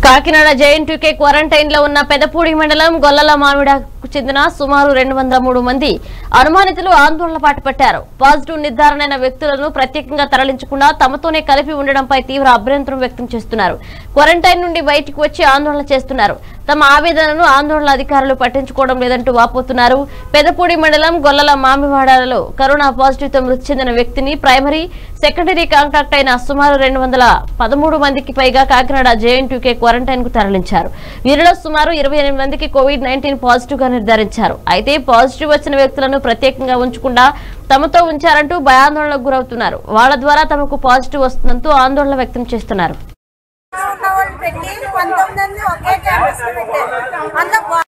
Kakinada JNTK quarantine లో ఉన్న పెదపూడి మండలం గొల్లల మామిడకు చెందిన సుమారు రెండు వందల మూడు మంది అనుమానితులు ఆందోళన పాటు పట్టారు పాజిటివ్ నిర్ధారణైన వ్యక్తులను ప్రత్యేకంగా తరలించకుండా తమతోనే కలిపి ఉండడంపై తీవ్ర అభ్యంతరం వ్యక్తం చేస్తున్నారు క్వారంటైన్ నుండి బయటకు వచ్చి ఆందోళన చేస్తున్నారు తమ ఆవేదనను ఆందోళన అధికారులు పట్టించుకోవడం లేదంటూ వాపోతున్నారు పెదపూడి మండలం గొల్లల మామివాడలలో కరోనా పాజిటివ్ తో మృతి చెందిన వ్యక్తిని ప్రైమరీ సెకండరీ కాంటాక్ట్ అయిన సుమారు రెండు వందల పదమూడు మందికి పైగా కాకినాడ జేఎన్టీకే క్వారంటైన్ కు తరలించారు వీరిలో సుమారు ఇరవై ఎనిమిది మందికి కోవిడ్ నైన్టీన్ పాజిటివ్ గా నిర్ధారించారు అయితే పాజిటివ్ వచ్చిన వ్యక్తులను ప్రత్యేకంగా ఉంచకుండా తమతో ఉంచారంటూ భయాందోళనకు గురవుతున్నారు వాళ్ళ ద్వారా తమకు పాజిటివ్ వస్తుందంటూ ఆందోళన వ్యక్తం చేస్తున్నారు ఉన్న వాళ్ళు పెట్టి పంతొమ్మిది మంది ఒకే క్యాంపస్ లో పెట్టారు అందులో గొ-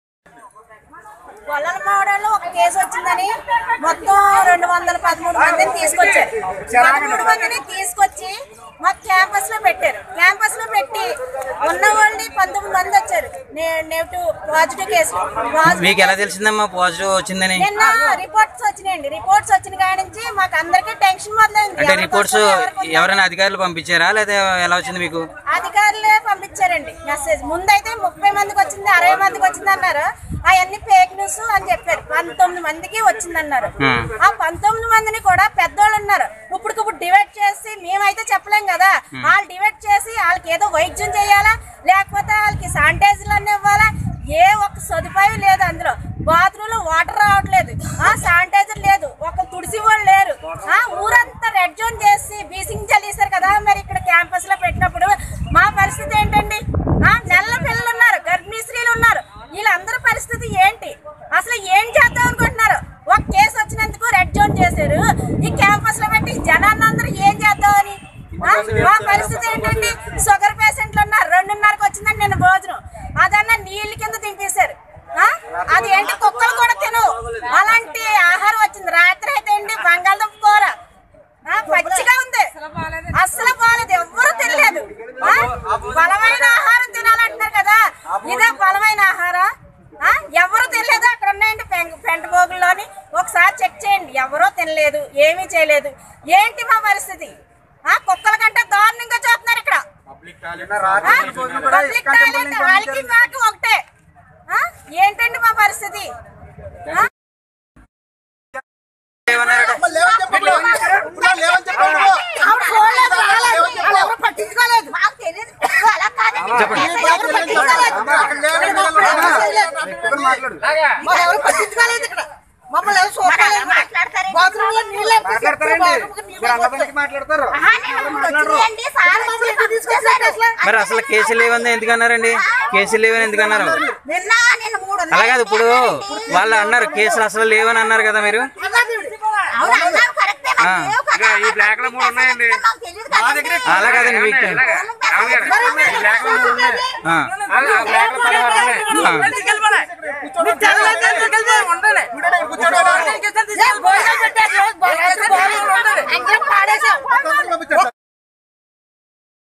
గొల్లల మావడంలో ఒక కేసు వచ్చిందని మొత్తం రెండు వందల పదమూడు మందిని తీసుకొచ్చారు పదమూడు మందిని తీసుకొచ్చి మా క్యాంపస్ లో పెట్టారు క్యాంపస్ లో పెట్టి ఉన్న వాళ్ళని పంతొమ్మిది మంది వచ్చారు నెగిటివ్ పాజిటివ్ కేసులు పాజిటివ్ మీకు ఎలా తెలిసిందమ్మా పాజిటివ్ వచ్చిందని నిన్న రిపోర్ట్స్ వచ్చినాయండి రిపోర్ట్స్ వచ్చిన కాడి నుంచి మాకు అందరికీ టెన్షన్ మొదలైంది అంటే ఎవరికి రిపోర్ట్స్ వస్తుందో, ఎవరికి ఉందో. ఎవరైనా అధికారులు పంపించారా లేదా ఎలా వచ్చింది మీకు అధికారులే పంపించారండి మెసేజ్ ముందైతే ముప్పై మందికి వచ్చింది అరవై మందికి వచ్చింది అన్నారు అవన్నీ ఫేక్ న్యూస్ అని చెప్పారు పంతొమ్మిది మందికి వచ్చింది అన్నారు Hmm. ఆ పంతొమ్మిది మందిని కూడా పెద్దోళ్ళు ఉన్నారు ఇప్పుడు ఇప్పుడు డివైడ్ చేసి మేమైతే చెప్పలేం కదా వాళ్ళు డివైడ్ చేసి వాళ్ళకి ఏదో వైద్యం చేయాలా లేకపోతే వాళ్ళకి శానిటైజర్లు అన్నీ ఇవ్వాలా ఏ ఒక్క సదుపాయం లేదు అందులో బాత్రూమ్ లో వాటర్ రావట్లేదు ఆ శానిటైజర్ లేదు ఒక తుడిసి వాళ్ళు లేరు ఆ ఊరంతా రెడ్ జోన్ చేసి బీసింగ్ చల్లేశారు కదా మరి ఇక్కడ క్యాంపస్ లో పెట్టినప్పుడు మా పరిస్థితి ఏంటండి ఆ నెలల పిల్లలు ఉన్నారు గర్భిణీ స్త్రీలు ఉన్నారు వీళ్ళందరి పరిస్థితి ఏంటి అసలు ఏం చేద్దాం అనుకుంటున్నారు ఒక కేసు వచ్చినందుకు రెడ్ జోన్ చేశారు ఈ క్యాంపస్ లో పెట్టి జనాన్ని అందరూ ఏం చేద్దామని ఆ? మా పరిస్థితి ఏంటండి షుగర్ పేషెంట్లు ఉన్నారు రెండున్నరకు వచ్చిందండి నిన్న భోజనం అదన్నా నీళ్ళ కింద దింపేశారు ఆ? అది ఏంటి కుక్కలు కూడా తినవు అలాంటి ఆహారం వచ్చింది రాత్రి అయితే అండి బంగాళదుంప కూర ఆ, పచ్చిగా ఉంది అస్సలు బాగాలేదు ఎవ్వరూ తినలేదు ఆ? బలమైన ఆహారం తినాలంటున్నారు కదా ఇదే బలమైన ఆహారం ఆ? ఎవరు తినలేదు అక్కడ ఉన్నాయండి పెంట పెంట పోగుల్లోని ఒకసారి చెక్ చేయండి ఎవరో తినలేదు ఏమీ చేయలేదు ఏంటి మా పరిస్థితి ఆ కుక్కల కంటే దారుణంగా చూస్తున్నారు ఇక్కడ ఆ? పబ్లిక్ టాయిలెట్ వాళ్ళకి మాకు ఒకటే ఆ? ఏంటండి మా పరిస్థితి ఆ? ఏమన్నారట ఆవిడ చూడలేదు, రాలేదు. వాళ్ళు ఎవరు పట్టించుకోలేదు మాకు తెలియదు అలా కాదండి. ఎవరు పట్టించుకోలేదు. మరి ఎవరు పట్టించుకోలేదు ఇక్కడ మమ్మల్ని ఎవరు చూడలేదు బాత్రూమ్ లో నీళ్ళు మరి అసలు కేసులు లేవని ఎందుకు అన్నారండి కేసులు లేవని ఎందుకు అన్నారు నిన్న నిన్న మూడు ఉన్నాయి. అలా కాదు ఇప్పుడు వాళ్ళు అన్నారు కేసులు అసలు లేవని అన్నారు కదా మీరు అవును, అన్నారు కరెక్టే, మాకు ఆ. లేవు కదా. ఈ బ్లాక్ లో మూడు ఉన్నాయండి మాకు తెలియదు కదా. అలా కాదండి మీకు మరి మరి ఈ బ్లాక్ లో మూడు ఉన్నాయి. ఆ, ఆ బ్లాక్ లో పదహారు ఉన్నాయి. ఆ. మీకు తెలియదు, మీకు తెలియదు.